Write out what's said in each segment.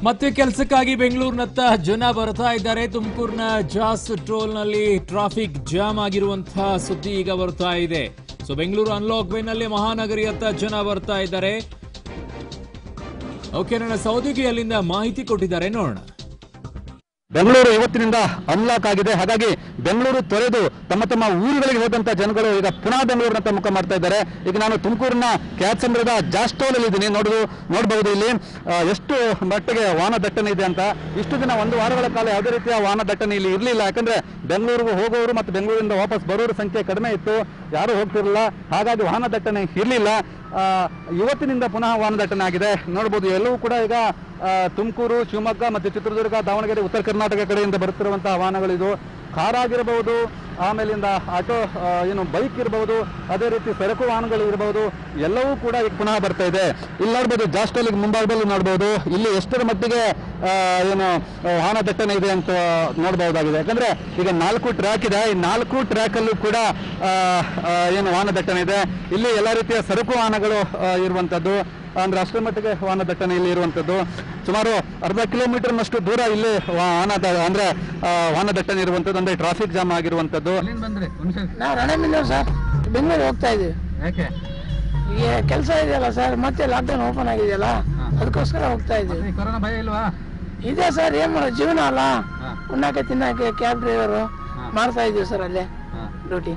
ಮತ್ತೆ ಕೆಲಸಕ್ಕಾಗಿ ಬೆಂಗಳೂರಿನತ್ತ ಜನ ಬರ್ತಾ ಇದ್ದಾರೆ ತುಮಕೂರಿನ ಜಾಸ್ ಟೋಲ್ನಲ್ಲಿ ಟ್ರಾಫಿಕ್ ಜಾಮ್ ಆಗಿರುವಂತಹ ಸುದ್ದಿ ಈಗ ಬರ್ತಾ ಇದೆ ಸೊ ಬೆಂಗಳೂರು ಅನ್ಲಾಕ್ ವೇನಲ್ಲಿ ಮಹಾನಗರಿಯತ್ತ ಜನ ಬರ್ತಾ ಇದ್ದಾರೆ ಓಕೆ ನನ್ನ ಸೌದಿಗೆ ಅಲ್ಲಿಂದ ಮಾಹಿತಿ ಕೊಟ್ಟಿದ್ದಾರೆ ನೋಡೋಣ ಬೆಂಗಳೂರು ಇವತ್ತಿನಿಂದ ಅನ್ಲಾಕ್ ಆಗಿದೆ ಹಾಗಾಗಿ ಬೆಂಗಳೂರು ತೊರೆದು ತಮ್ಮ ತಮ್ಮ ಊರುಗಳಿಗೆ ಹೋದಂತ ಜನಗಳು ಈಗ ಪುನಃ ಬೆಂಗಳೂರಿನತ್ತ ಮುಖ ಮಾಡ್ತಾ ಇದ್ದಾರೆ ಈಗ ನಾನು ತುಮಕೂರಿನ ಕ್ಯಾತ್ಸಂದ್ರದ ಜಾಸ್ಟೋಲಲ್ಲಿ ಇದ್ದೀನಿ ನೋಡುದು ನೋಡಬಹುದು ಇಲ್ಲಿ ಆ, ಎಷ್ಟು ಮಟ್ಟಿಗೆ ವಾಹನ ದಟ್ಟಣೆ ಇದೆ ಅಂತ ಇಷ್ಟು ದಿನ ಒಂದು ವಾರಗಳ ಕಾಲ ಯಾವುದೇ ರೀತಿಯ ವಾಹನ ದಟ್ಟಣೆ ಇಲ್ಲಿ ಇರಲಿಲ್ಲ ಯಾಕಂದ್ರೆ ಬೆಂಗಳೂರಿಗೆ ಹೋಗೋರು ಮತ್ತು ಬೆಂಗಳೂರಿಂದ ವಾಪಸ್ ಬರೋರ ಸಂಖ್ಯೆ ಕಡಿಮೆ ಇತ್ತು ಯಾರು ಹೋಗ್ತಿರಲಿಲ್ಲ ಹಾಗಾಗಿ ವಾಹನ ದಟ್ಟಣೆ ಇರಲಿಲ್ಲ ಇವತ್ತಿನಿಂದ ಪುನಃ ವಾಹನ ದಟ್ಟಣೆ ಆಗಿದೆ ನೋಡ್ಬೋದು ಎಲ್ಲವೂ ಕೂಡ ಈಗ ಆ, ತುಮಕೂರು ಶಿವಮೊಗ್ಗ ಮತ್ತು ಚಿತ್ರದುರ್ಗ ದಾವಣಗೆರೆ ಉತ್ತರ ಕರ್ನಾಟಕ ಕಡೆಯಿಂದ ಬರುತ್ತಿರುವಂತಹ ವಾಹನಗಳಿದು ಕಾರ್ ಆಗಿರಬಹುದು ಆಮೇಲಿಂದ ಆಟೋ ಆ, ಏನು ಬೈಕ್ ಇರಬಹುದು ಅದೇ ರೀತಿ ಸರಕು ವಾಹನಗಳು ಇರಬಹುದು ಎಲ್ಲವೂ ಕೂಡ ಈಗ ಪುನಃ ಬರ್ತಾ ಇದೆ ಇಲ್ಲಿ ನೋಡ್ಬೋದು ಜಾಸ್ಟೋಲಿಗೆ ಮುಂಭಾಗದಲ್ಲೂ ನೋಡ್ಬೋದು ಇಲ್ಲಿ ಎಷ್ಟರ ಮಟ್ಟಿಗೆ ಆ, ಏನು ಆ, ವಾಹನ ದಟ್ಟಣೆ ಇದೆ ಅಂತ ನೋಡಬಹುದಾಗಿದೆ ಯಾಕಂದ್ರೆ ಈಗ ನಾಲ್ಕು ಟ್ರ್ಯಾಕ್ ಇದೆ ಈ ನಾಲ್ಕು ಟ್ರ್ಯಾಕ್ ಅಲ್ಲೂ ಕೂಡ ಆ, ಆ, ಏನು ವಾಹನ ದಟ್ಟಣೆ ಇದೆ ಇಲ್ಲಿ ಎಲ್ಲ ರೀತಿಯ ಸರಕು ವಾಹನಗಳು ಆ, ಇರುವಂತದ್ದು ಅಂದ್ರೆ ಅಷ್ಟರ ಮಟ್ಟಿಗೆ ವಾಹನ ದಟ್ಟಣೆ ಇಲ್ಲಿ ಇರುವಂತದ್ದು ಸುಮಾರು ಅರ್ಧ ಕಿಲೋಮೀಟರ್ನಷ್ಟು ದೂರ ಇಲ್ಲಿ ವಾಹನ ದ- ಅಂದ್ರೆ ಆ, ವಾಹನ ದಟ್ಟಣೆ ಇರುವಂತದ್ದು ಅಂದ್ರೆ ಟ್ರಾಫಿಕ್ ಜಾಮ್ ಆಗಿರುವಂತದ್ದು ಬಂದ್ರಿ ನಾವು ರಣಮಿಲ್ಲ ಸರ್ ಬೆಂಗಳೂರು ಹೋಗ್ತಾ ಇದೀವಿ ಯಾಕೆ ಈಗ ಕೆಲಸ ಇದೆಯಲ್ಲ ಸರ್ ಮತ್ತೆ ಲಾಕ್ಡೌನ್ ಓಪನ್ ಆಗಿದೆಯಲ್ಲ ಅದಕ್ಕೋಸ್ಕರ ಹೋಗ್ತಾ ಇದೀವಿ ಈ ಕೊರೋನಾ ಭಯ ಇಲ್ವಾ ಇದೆ ಸರ್ ಏನ್ ಮಾಡೋದು ಜೀವನ ಅಲ್ಲ ಹಾ. ಉಣ್ಣಾಕೆ ತಿನ್ನಕ್ಕೆ ಕ್ಯಾಬ್ ಡ್ರೈವರು ಮಾಡ್ತಾ ಇದೀವಿ ಸರ್ ಅಲ್ಲೇ ಹಾ. ಡ್ಯೂಟಿ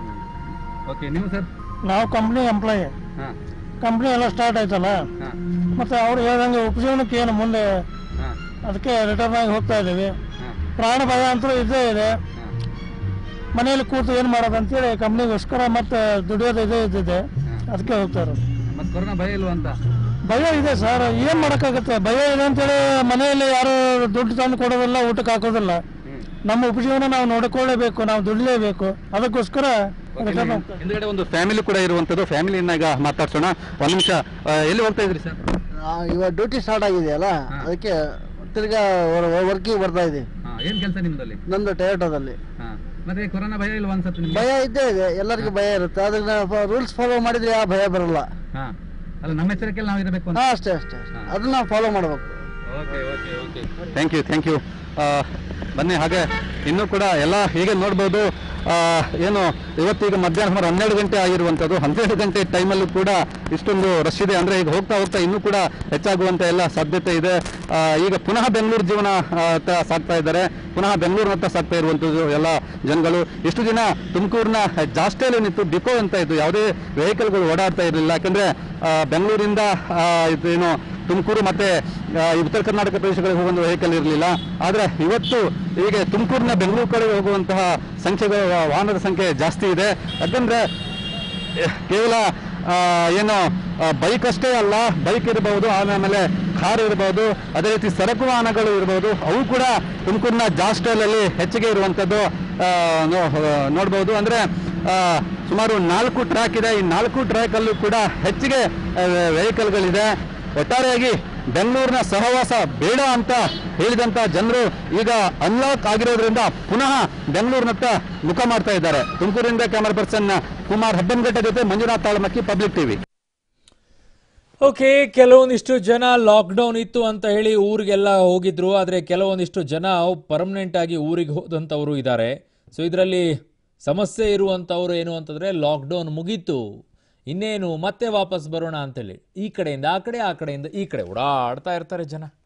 ಓಕೆ ನೀವು ಸರ್ ನಾವು ಕಂಪ್ನಿ ಎಂಪ್ಲಾಯಿ ಹಾ ಕಂಪ್ನಿ ಎಲ್ಲ ಸ್ಟಾರ್ಟ್ ಆಯ್ತಲ್ಲ ಹಾ ಮತ್ತೆ ಅವ್ರು ಹೇಳ್ದಂಗೆ ಉಪಜೀವನಕ್ಕೆ ಏನು ಮುಂದೆ ಹಾ ಅದಕ್ಕೆ ರಿಟರ್ನ್ ಆಗಿ ಹೋಗ್ತಾ ಇದೀವಿ ಹಾ ಪ್ರಾಣ ಭಯ ಅಂತೂ ಇದ್ದೇ ಇದೆ ಹಾ ಮನೆಯಲ್ಲಿ ಕೂತು ಏನ್ ಮಾಡೋದು ಅಂತೇಳಿ ಕಂಪ್ನಿಗೋಸ್ಕರ ಮತ್ತೆ ದುಡಿಯೋದು ಇದೇ ಇದ್ದಿದೆ ಅದಕ್ಕೆ ಹೋಗ್ತಾ ಇರೋದು ಮತ್ತೆ ಕೊರೋನಾ ಭಯ ಇಲ್ವಾ ಅಂತ ಭಯ ಇದೆ ಸರ್ ಏನ್ ಮಾಡಕ್ಕಾಗತ್ತೆ ಭಯ ಇದೆ ಅಂತೇಳಿ ಮನೆಯಲ್ಲಿ ಯಾರು ದುಡ್ಡು ತಂದು ಕೊಡೋದಿಲ್ಲ ಊಟಕ್ಕೆ ಹಾಕೋದಿಲ್ಲ ನಮ್ಮ ಉಪಜೀವನ ನಾವು ನೋಡ್ಕೊಳ್ಳೇಬೇಕು ನಾವು ದುಡಿಲೇಬೇಕು ಅದಕ್ಕೋಸ್ಕರ return ಹೋಗ್ತಾ ಇದ್ದೀವಿ. ಹಿಂದ್ಗಡೆ ಒಂದು ಫ್ಯಾಮಿಲಿ ಕೂಡ ಇರುವಂತದ್ದು ಫ್ಯಾಮಿಲಿನ ಈಗ ಮಾತಾಡ್ಸೋಣ ಒಂದ್ ನಿಮಿಷ ಆ, ಎಲ್ಲಿ ಹೋಗ್ತಾ ಇದ್ರಿ ಸರ್ ಆ, ಇವಾಗ ಡ್ಯೂಟಿ ಸ್ಟಾರ್ಟ್ ಆಗಿದೆಯಲ್ಲ ಅದಕ್ಕೆ ತಿರ್ಗಾ ವರ್ಕಿಂಗ್ ಬರ್ತಾ ಇದೆ ಹಾ ಏನ್ ಕೆಲಸ ನಿಮ್ದಲ್ಲಿ ನಂದು ಟೊಯೋಟೋದಲ್ಲಿ ಹಾ ಮತ್ತೆ ಕೊರೋನಾ ಭಯ ಇಲ್ವಾ ಅನ್ಸತ್ತೆ ನಿಮ್ಗೆ ಭಯ ಇದ್ದೇ ಇದೆ ಎಲ್ಲರಿಗೂ ಭಯ ಇರುತ್ತೆ ಅದನ್ನ ರೂಲ್ಸ್ ಫಾಲೋ ಮಾಡಿದ್ರೆ ಯಾವ ಭಯ ಬರಲ್ಲ ಹಾ ಅಲ್ಲ ನಮ್ಮ ಎಚ್ಚರಿಕೆಯಲ್ಲಿ ನಾವು ಇರಬೇಕು ಅಂತ ಹಾ ಅಷ್ಟೇ ಅಷ್ಟೇ ಅಷ್ಟೇ. ಅದನ್ನ ನಾವು ಫಾಲೋ ಮಾಡ್ಬೇಕು okay okay okay thank you thank you ಬನ್ನಿ ಹಾಗೆ ಇನ್ನೂ ಕೂಡ ಎಲ್ಲ ಹೀಗೆ ನೋಡ್ಬೋದು ಆ, ಏನು ಇವತ್ತೀಗ ಮಧ್ಯಾಹ್ನ ಸುಮಾರು ಹನ್ನೆರಡು ಗಂಟೆ ಆಗಿರುವಂಥದ್ದು ಹನ್ನೆರಡು ಗಂಟೆ ಟೈಮಲ್ಲೂ ಕೂಡ ಇಷ್ಟೊಂದು ರಶ್ ಇದೆ ಅಂದರೆ ಈಗ ಹೋಗ್ತಾ ಹೋಗ್ತಾ ಇನ್ನೂ ಕೂಡ ಹೆಚ್ಚಾಗುವಂಥ ಎಲ್ಲ ಸಾಧ್ಯತೆ ಇದೆ ಆ, ಈಗ ಪುನಃ ಬೆಂಗಳೂರು ಜೀವನ ಆ, ಅತ್ತ ಸಾಗ್ತಾ ಇದ್ದಾರೆ ಪುನಃ ಬೆಂಗಳೂರಿನತ್ತ ಸಾಗ್ತಾ ಇರುವಂಥದ್ದು ಎಲ್ಲ ಜನಗಳು ಇಷ್ಟು ದಿನ ತುಮಕೂರಿನ ಜಾಸ್ತಿಯಲ್ಲಿ ನಿಂತು ಡಿಪೋ ಅಂತ ಇದ್ದು ಯಾವುದೇ ವೆಹಿಕಲ್ಗಳು ಓಡಾಡ್ತಾ ಇರಲಿಲ್ಲ ಯಾಕಂದರೆ ಬೆಂಗಳೂರಿಂದ ಆ, ಇದು ಏನು ತುಮಕೂರು ಮತ್ತೆ ಆ, ಈ ಉತ್ತರ ಕರ್ನಾಟಕ ಪ್ರದೇಶಗಳಿಗೆ ಹೋಗುವ ವೆಹಿಕಲ್ ಇರಲಿಲ್ಲ ಆದರೆ ಇವತ್ತು ಹೀಗೆ ತುಮಕೂರಿನ ಬೆಂಗಳೂರು ಕಡೆ ಹೋಗುವಂತಹ ಸಂಖ್ಯೆಗಳು ವಾಹನದ ಸಂಖ್ಯೆ ಜಾಸ್ತಿ ಇದೆ ಯಾಕಂದ್ರೆ ಎ- ಕೇವಲ ಆ, ಏನು ಬೈಕ್ ಅಷ್ಟೇ ಅಲ್ಲ ಬೈಕ್ ಇರಬಹುದು ಆಮೇಲೆ ಕಾರ್ ಇರಬಹುದು ಅದೇ ರೀತಿ ಸರಕು ವಾಹನಗಳು ಇರಬಹುದು ಅವು ಕೂಡ ತುಮಕೂರಿನ ಜಾಸ್ಟೈಲಲ್ಲಿ ಹೆಚ್ಚಿಗೆ ಇರುವಂಥದ್ದು ಆ, ನೋ- ನೋಡ್ಬೋದು ಅಂದ್ರೆ ಆ, ಸುಮಾರು ನಾಲ್ಕು ಟ್ರ್ಯಾಕ್ ಇದೆ ಈ ನಾಲ್ಕು ಟ್ರ್ಯಾಕ್ ಅಲ್ಲೂ ಕೂಡ ಹೆಚ್ಚಿಗೆ ವೆಹಿಕಲ್ಗಳಿದೆ ಒಟ್ಟಾರೆಯಾಗಿ ಬೆಂಗಳೂರಿನ ಸಹವಾಸ ಬೇಡ ಅಂತ ಹೇಳಿದಂತ ಜನರು ಈಗ ಅನ್ಲಾಕ್ ಆಗಿರೋದ್ರಿಂದ ಪುನಃ ಬೆಂಗಳೂರಿನತ್ತ ಮುಖ ಮಾಡ್ತಾ ಇದ್ದಾರೆ ತುಮಕೂರಿನಿಂದ ಕ್ಯಾಮರಾ ಪರ್ಸನ್ ಕುಮಾರ್ ಹೆಬ್ಬನ್ಘಟ್ಟ ಜೊತೆ Manjunath Talamakki public TV okay ಕೆಲವೊಂದಿಷ್ಟು ಜನ ಲಾಕ್ಡೌನ್ ಇತ್ತು ಅಂತ ಹೇಳಿ ಊರಿಗೆಲ್ಲ ಹೋಗಿದ್ರು ಆದರೆ ಕೆಲವೊಂದಿಷ್ಟು ಜನ ಪರ್ಮನೆಂಟ್ ಆಗಿ ಊರಿಗೆ ಹೋದಂಥವರು ಇದ್ದಾರೆ ಸೊ ಇದರಲ್ಲಿ ಸಮಸ್ಯೆ ಇರುವಂಥವ್ರು ಏನು ಅಂತಂದರೆ ಲಾಕ್ಡೌನ್ ಮುಗೀತು ಇನ್ನೇನು ಮತ್ತೆ ವಾಪಸ್ ಬರೋಣ ಅಂತೇಳಿ ಈ ಕಡೆಯಿಂದ ಆ ಕಡೆ ಆ ಕಡೆಯಿಂದ ಈ ಕಡೆ ಓಡಾಡ್ತಾ ಇರ್ತಾರೆ ಜನ